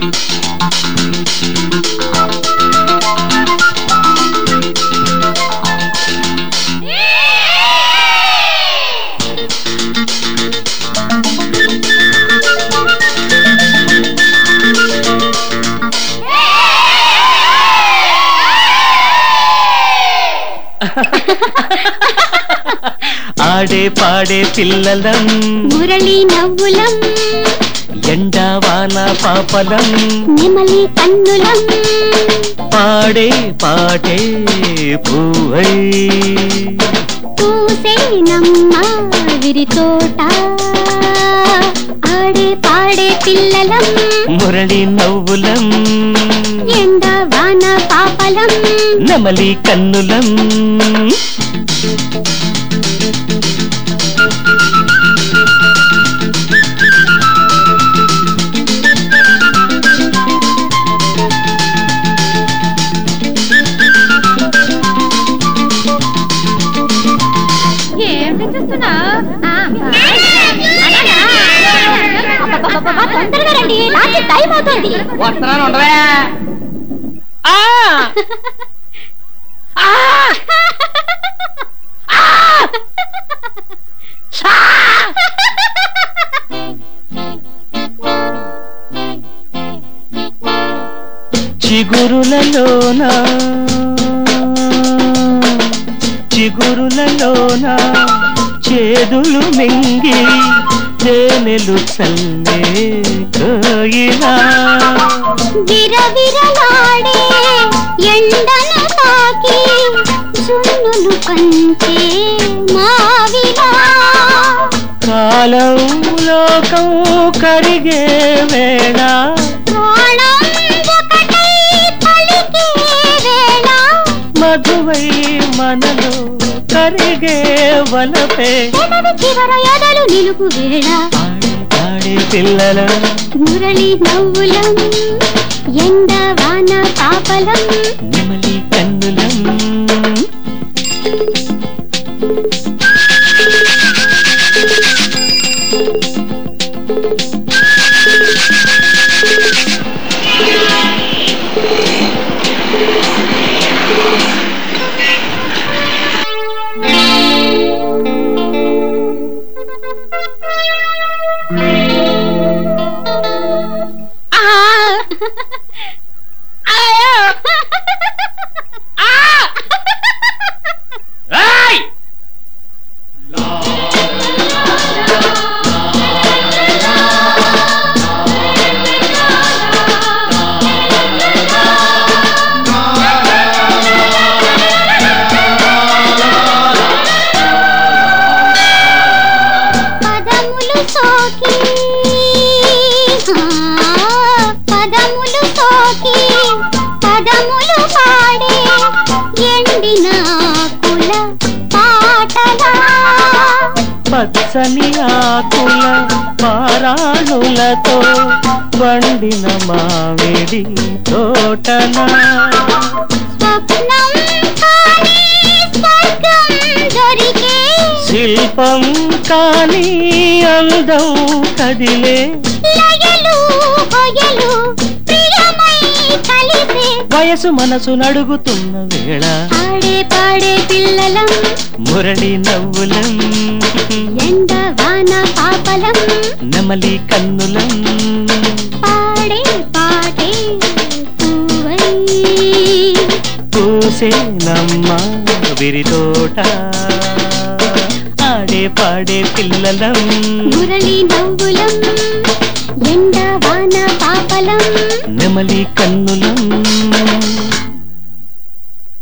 ఆడే పాడే పిల్లలం మురళి నవ్వులం ఎండా వాన పాపలం నెమలి కన్నులం పాడే పాటే పూవై పూసేనమ్మ విరి తోట ఆడే పాడే పిల్లలం మురళి నవ్వులం ఎండ వాన పాపలం నెమలి కన్నులం ఏం తెచ్చేస్తున్నా తొందరగా రండి రాత్రి టైం అవుతుంది వస్తున్నాను ఉండవే ఆ! ఆ! ఆ! షా! చిగురులలోన చిగురులలోన చేదులు మింగి తేనెలు చల్లే కోయిలా విరవిరలాడే ఎండను తాకి జున్నులు పంచే మావిలా కాలం లోకం కరిగే వేళ ప్రాణం ఒకటై పలికే వేళ మధువై మనలో కరిగే వలపే పెదవి చివర ఎదలు నిలుపు వేళ ఆడే ఆడే పిల్లల మురళి నవ్వులం ఎండ వాన పాపలం నెమలి కన్నులం ఆ! ఆయా! ఆ! ఏయ్! పదములు సోకి ఆ, పదములు సోకి పదములు పాడే ఎండిన కుల పాటలా పచ్చని ఆకుల పారాణులతో వండిన మామిడి తోటన స్వప్నం కానీ స్వర్గం దొరికే శిల్పం కాని అందం కదిలే లయలు హొయలు ప్రియమై కలిసే వయసు మనసు నడుగుతున్న వేళ ఆడే పాడే పిల్లలం మురళి నవ్వులం ఎండ వాన పాపలం నెమలి కన్నులం పాడే పాటే పూవై పూసే నమ్మ విరితోట ఆడే పాడే పిల్లలం మురళి నవ్వులం ఎండ వాన పాపలం నెమలి కన్నులం